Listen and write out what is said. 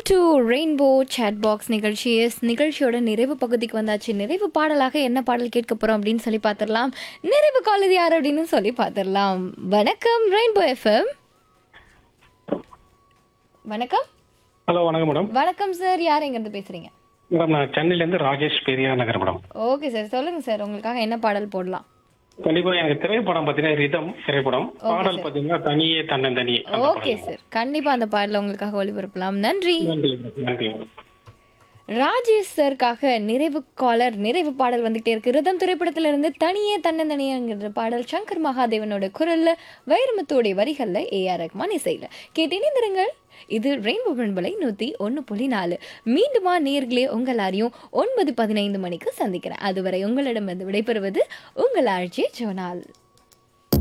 to rainbow chat box நிகழ்ச்சி yes நிகழ்ச்சியோட நிறைவு பகுதிக்கு வந்தாச்சு நிறைவு பாடலாக என்ன பாடல் கேட்க போறோம் அப்படின்னு சொல்லி பார்த்துடலாம் நிறைவு காலது யார் அப்படின்னு சொல்லி பார்த்துடலாம் வணக்கம் ரெயின்போ எஃப்எம் வணக்கம் ஹலோ வணக்கம் மேடம் வணக்கம் சார் யார் எங்கேருந்து பேசுறீங்க மேடம் நான் சென்னையிலேருந்து Rajesh Periyar Nagar madam okay sir சொல்லுங்க சார் உங்களுக்காக என்ன பாடல் போடலாம் கண்டிப்பா எனக்கு திரைப்படம் பார்த்தீங்கன்னா ரிதம் திரைப்படம் பாடல் பார்த்தீங்கன்னா தனியே தன்னந்தனியே அந்த ஓகே சார் கண்டிப்பா அந்த பாடலை உங்களுக்காக ஒளிபரப்பலாம் நன்றி நன்றி நன்றி மேடம் ராஜேஷ் சருக்காக நிறைவு காலர் நிறைவு பாடல் வந்துகிட்டே இருக்கு ரிதம் திரைப்படத்துல இருந்து தனியே தன்னந்தனியங்கிற பாடல் சங்கர் மகாதேவனோட குரல்ல வைரமுத்தோடைய வரிகள்ல ஏ ஆர் ரஹ்மான் இசையில கேட்டினிருங்கள் இது ரெயின்போ பண்பலை நூத்தி ஒன்று புள்ளி நாலு மீண்டுமா நேர்களே உங்கள் எல்லாரையும் ஒன்பது பதினைந்து மணிக்கு சந்திக்கிறேன் அதுவரை உங்களிடமிருந்து விடைபெறுவது உங்கள் ஆட்சி ஜோனால்